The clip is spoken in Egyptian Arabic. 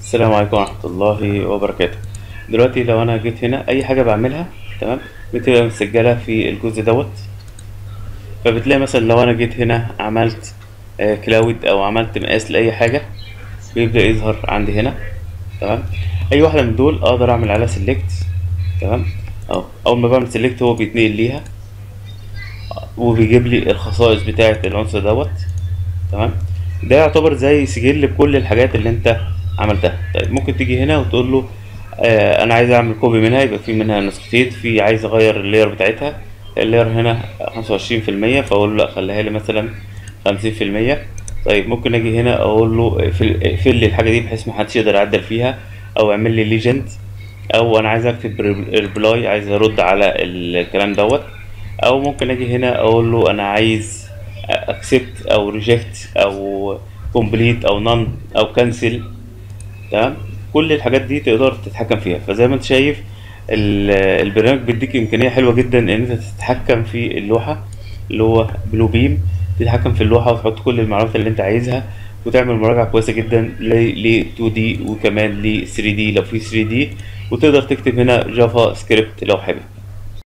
السلام عليكم ورحمة الله وبركاته دلوقتي لو أنا جيت هنا أي حاجة بعملها تمام بتبقى مسجلة في الجزء دوت فبتلاقي مثلا لو أنا جيت هنا عملت آه، كلاود أو عملت مقاس لأي حاجة بيبدأ يظهر عندي هنا تمام أي واحدة من دول أقدر أعمل عليها سيلكت تمام أهو أول ما بعمل سيلكت هو بيتنقل ليها وبيجيب لي الخصائص بتاعة العنصر دوت تمام ده يعتبر زي سجل بكل الحاجات اللي انت عملتها طيب ممكن تيجي هنا وتقول له آه انا عايز اعمل كوبي منها يبقى في منها نسختين في عايز اغير اللير بتاعتها اللير هنا خمسة وعشرين في المية فاقول له لا خليها لي مثلا خمسين في المية طيب ممكن اجي هنا اقول له اقفل اقفل لي الحاجة دي بحيث محدش يقدر يعدل فيها او اعمل لي ليجند او انا عايز اكتب ريبلاي عايز ارد على الكلام دوت او ممكن اجي هنا اقول له انا عايز اكسبت او ريجكت او كومبليت او نون او كانسل تمام كل الحاجات دي تقدر تتحكم فيها فزي ما انت شايف ال- البرنامج بيديك امكانيه حلوه جدا ان انت تتحكم في اللوحه اللي هو بلو بيم تتحكم في اللوحه وتحط كل المعلومات اللي انت عايزها وتعمل مراجعه كويسه جدا ل 2 دي وكمان ل 3 دي لو في 3 دي وتقدر تكتب هنا جافا سكريبت لو حابب